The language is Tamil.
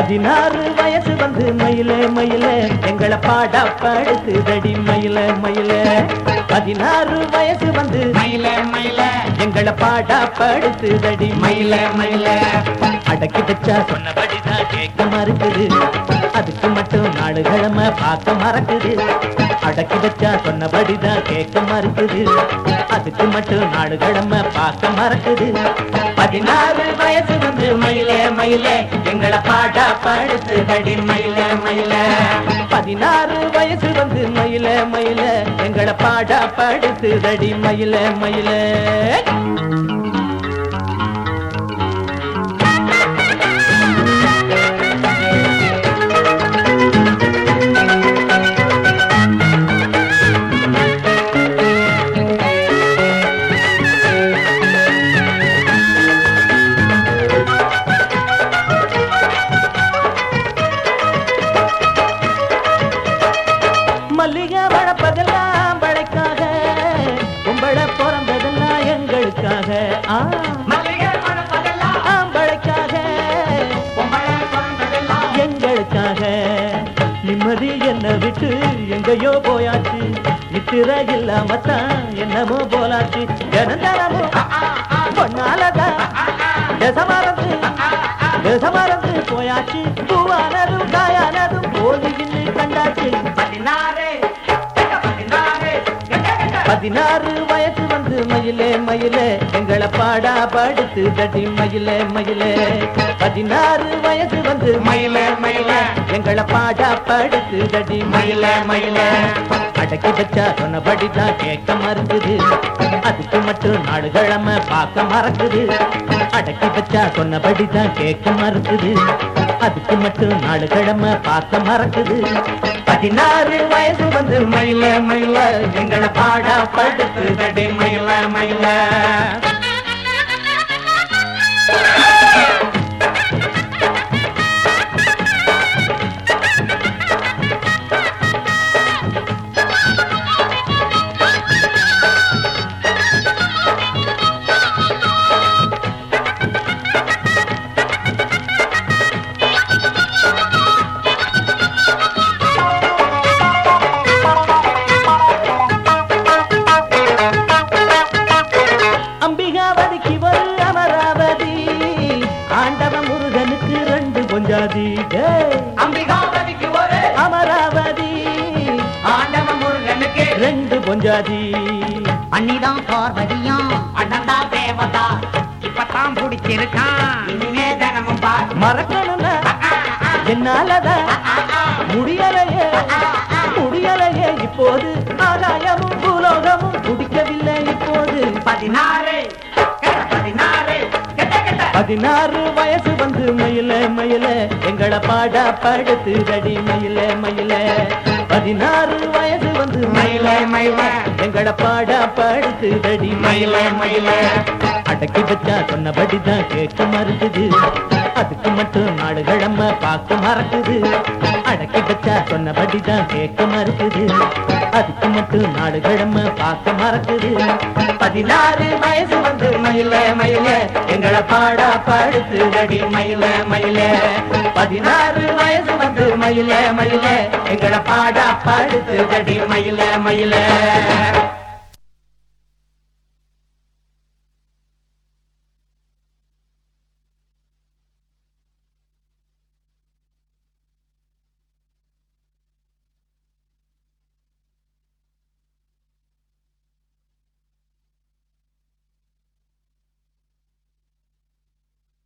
பதினாறு வயசு வந்து மயில மயில எங்களை பாடா படுத்துதடி மயில மயில பதினாறு வயசு வந்து மயில மயில எங்களை பாடா படுத்துதடி மயில மயில அடக்கி வச்சா சொன்னபடிதான் கேட்க மறுக்குது அதுக்கு மட்டும் நாலு கிழமை பார்க்க மறக்குது அடக்கி வச்சா சொன்னபடிதான் கேட்க மறுக்குது அதுக்கு மட்டும் நாலு கிழமை பார்க்க மறக்குது பதினாறு வயசு வந்து மயில மயில எங்களை பாடா படுத்து தடி மயில மயில பதினாறு வயசு வந்து மயில மயில எங்களை பாடா படுத்து தடி மயில மயில மல்லிகை வளர்ப்பதெல்லாம் வளைக்காக கும்பள பிறந்ததெல்லாம் எங்களுக்காக ஆ, மல்லிகை மணப்பதெல்லாம் ஆம்பளைக்காக பொம்பளை பிறந்ததெல்லாம் எங்களுக்காக நிம்மதி என்ன விட்டு எங்கேயோ போயாச்சு நித்திர இல்லாமத்தான் என்னமோ போலாச்சு ஜனந்தரமும் பொன்னாலதான் தசமரந்து தசமரந்து போயாச்சு பூவானதும் காயானதும் போலின்னு கண்டாச்சு பதினாறு கெட்ட பதினாறு கெட்ட கெட்ட பதினாறு வயசு வந்து மயிலே மயிலே எங்களை பாடா படுத்து தடி மயிலே மயிலே பதினாறு வயசு வந்து மயில மயில எங்களை பாடா படுத்து தடி மயில மயில அடக்கி வச்சா சொன்னபடிதான் கேட்க மறுக்குது அதுக்கு மட்டும் நாலு கிழமை பார்க்க மறக்குது அடக்கி வச்சா சொன்னபடிதான் கேட்க மறுக்குது அதுக்கு மட்டும் நாலு கிழமை பார்க்க மறக்குது பதினாறு வயசு வந்து மயில மயில எங்களை பாடா படுத்து தடி மயில மயில அம்பிகாவதிக்கு ஒரு அமராவதி ஆண்டவ முருகனுக்கு ரெண்டு பொஞ்சாதி டேய். அம்பிகாபதிக்கு ஒரு அமராவதி ஆண்டவ முருகனுக்கு ரெண்டு பொஞ்சாதி அண்ணிதான் பார்வதியும் அண்ணன் தான் தேவதா இப்பதான் பிடிச்சிருக்கான் இனிமே தினமும் பார் மறக்கணும்னா என்னாலதான் முடியலையே முடியலையே இப்போது ஆகாயமும் பூலோகமும் குடிக்கவில்லை இப்போது பதினாறு கெட்ட பதினாறு கெட்ட கெட்ட பதினாறு வயசு வந்து மயில மயில எங்களை பாடா படுத்து தடி மயில மயில பதினாறு வயசு வந்து மயில மயில எங்களை பாடா படுத்து தடி மயில மயில அடக்கி வச்சா சொன்னபடிதான் கேட்க மறுக்குது அதுக்கு மட்டும் நாடு கிழமை பார்க்க மறக்குது அடக்கி வச்சா சொன்னபடிதான் கேட்க மறுக்குது அதுக்கு மட்டும் நாடு கிழமை பார்க்க மறக்குது பதினாறு வயசு வந்து மயில மயில எங்களை பாடா படுத்து தடி மயில மயில பதினாறு வயசு வந்து மயில மயில எங்களை பாடா படுத்து தடி மயில மயில